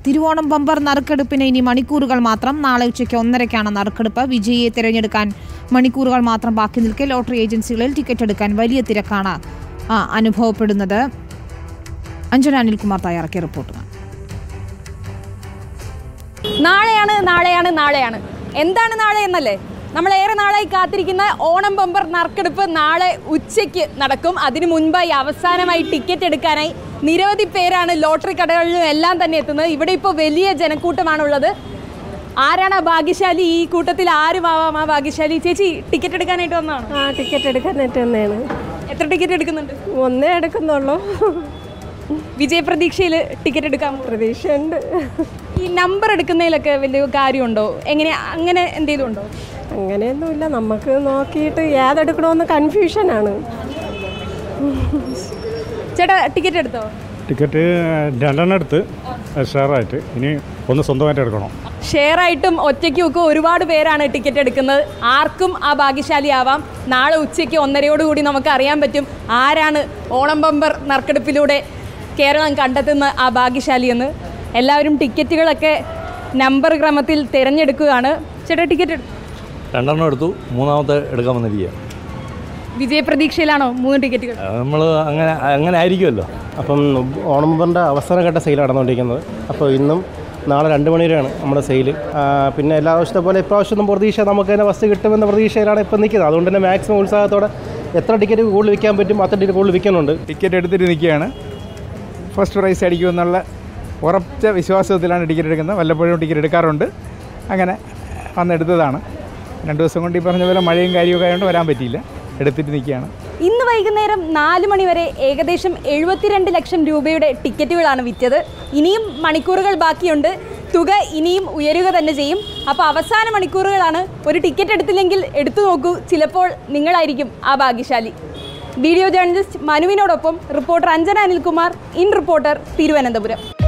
Thiruvonam bumper നറുക്കെടുപ്പിന് ഇനി മണിക്കൂറുകൾ മാത്രം നാളെ ഉച്ചയ്ക്ക് ഒന്നരയ്ക്കാണ് നറുക്കെടുപ്പ് വിജയിയെ തിരഞ്ഞെടുക്കാൻ മണിക്കൂറുകൾ മാത്രം ബാക്കി നിൽക്കെ ലോട്ടറി ഏജൻസികളിൽ ടിക്കറ്റ് എടുക്കാൻ വലിയ തിരക്കാണ് ആ, അനുഭവപ്പെടുന്നത് അഞ്ജന അനിൽകുമാർ തയ്യാറാക്കിയ റിപ്പോർട്ട് നാളെയാണ് നാളെയാണ് നാളെയാണ് എന്താണ് നാളെ എന്നല്ലേ നമ്മൾ ഏറെ നാളായി കാത്തിരിക്കുന്ന ഓണം ബമ്പർ നറുക്കെടുപ്പ് നാളെ ഉച്ചയ്ക്ക് നടക്കും അതിനു മുൻപായി അവസാനമായി ടിക്കറ്റ് എടുക്കാനായി നിരവധി പേരാണ് ലോട്ടറി കടകളിലും എല്ലാം തന്നെ എത്തുന്നത് ഇവിടെ ഇപ്പോൾ വലിയ ജനക്കൂട്ടമാണുള്ളത് ആരാണ് ആ ഭാഗ്യശാലി ഈ കൂട്ടത്തിൽ ആരുമാവാം ആ ഭാഗ്യശാലി ചേച്ചി ടിക്കറ്റ് എടുക്കാനായിട്ട് വന്നതാണ് ആ ടിക്കറ്റ് എടുക്കാനായിട്ട് തന്നെയാണ് എത്ര ടിക്കറ്റ് എടുക്കുന്നുണ്ട് ഒന്നേ എടുക്കുന്നുള്ളൂ വിജയപ്രതീക്ഷയിൽ ടിക്കറ്റ് എടുക്കാൻ പ്രതീക്ഷയുണ്ട് ഈ നമ്പർ എടുക്കുന്നതിലൊക്കെ വലിയ കാര്യമുണ്ടോ എങ്ങനെ അങ്ങനെ എന്തെങ്കിലും ഉണ്ടോ അങ്ങനെയൊന്നുമില്ല നമുക്ക് നോക്കിയിട്ട് ഏതെടുക്കണമെന്ന് കൺഫ്യൂഷനാണ് ചേട്ടാ ടിക്കറ്റ് എടുത്തോ ടിക്കറ്റ് രണ്ടെണ്ണം എടുത്ത് ഷെയറായിട്ട് ഇനി ഒന്ന് സ്വന്തമായിട്ട് എടുക്കണം ഷെയർ ആയിട്ടും ഒറ്റയ്ക്കും ഒക്കെ ഒരുപാട് പേരാണ് ടിക്കറ്റ് എടുക്കുന്നത് ആർക്കും ആ ഭാഗ്യശാലിയാവാം നാളെ ഉച്ചയ്ക്ക് ഒന്നരയോടുകൂടി നമുക്ക് അറിയാൻ പറ്റും ആരാണ് ഓണം ബമ്പർ നറുക്കെടുപ്പിലൂടെ കേരളം കണ്ടെത്തുന്ന ആ ഭാഗ്യശാലി എന്ന് എല്ലാവരും ടിക്കറ്റുകളൊക്കെ നമ്പർ ക്രമത്തിൽ തിരഞ്ഞെടുക്കുകയാണ് ചേട്ടാ ടിക്കറ്റ് എടുത്തു രണ്ടെണ്ണം എടുത്തു മൂന്നാമത്തെ എടുക്കാൻ വന്നിരിക്കുക വിജയപ്രതീക്ഷയിലാണോ മൂന്ന് ടിക്കറ്റുകൾ നമ്മൾ അങ്ങനെ അങ്ങനെ ആയിരിക്കുമല്ലോ അപ്പം ഓണംബറിൻ്റെ അവസാനഘട്ട സെയിൽ നടന്നുകൊണ്ടിരിക്കുന്നത് അപ്പോൾ ഇന്നും നാളെ രണ്ട് മണി വരെയാണ് നമ്മുടെ സെയിൽ പിന്നെ എല്ലാ വർഷത്തെ പോലെ ഇപ്രാവശ്യം പ്രതീക്ഷ നമുക്ക് തന്നെ ഫസ്റ്റ് കിട്ടുമെന്ന പ്രതീക്ഷയിലാണ് ഇപ്പോൾ നിൽക്കുന്നത് അതുകൊണ്ട് തന്നെ മാക്സിമം ഉത്സാഹത്തോടെ എത്ര ടിക്കറ്റ് കൂടുതൽ വിൽക്കാൻ പറ്റും അത്ര ടിക്കറ്റ് കൂടുതൽ വിൽക്കുന്നുണ്ട് ടിക്കറ്റ് എടുത്തിട്ട് നിൽക്കുകയാണ് ഫസ്റ്റ് പ്രൈസ് അടിക്കുമെന്നുള്ള ഉറച്ച വിശ്വാസത്തിലാണ് ടിക്കറ്റ് എടുക്കുന്നത് വല്ലപ്പോഴും ടിക്കറ്റ് എടുക്കാറുണ്ട് അങ്ങനെ വന്നെടുത്തതാണ് രണ്ട് ദിവസം കൊണ്ട് ഈ പറഞ്ഞ പോലെ മഴയും കാര്യമൊക്കെ ആയതുകൊണ്ട് വരാൻ പറ്റിയില്ല എടുത്തിട്ട് നിൽക്കുകയാണ് ഇന്ന് വൈകുന്നേരം നാല് മണിവരെ ഏകദേശം എഴുപത്തിരണ്ട് ലക്ഷം രൂപയുടെ ടിക്കറ്റുകളാണ് വിറ്റത് ഇനിയും മണിക്കൂറുകൾ ബാക്കിയുണ്ട് തുക ഇനിയും ഉയരുക തന്നെ ചെയ്യും അപ്പോൾ അവസാന മണിക്കൂറുകളാണ് ഒരു ടിക്കറ്റ് എടുത്തില്ലെങ്കിൽ എടുത്തു നോക്കൂ ചിലപ്പോൾ നിങ്ങളായിരിക്കും ആ ഭാഗ്യശാലി വീഡിയോ ജേർണലിസ്റ്റ് മനുവിനോടൊപ്പം reporter Anjana Anilkumar in reporter Thiruvananthapuram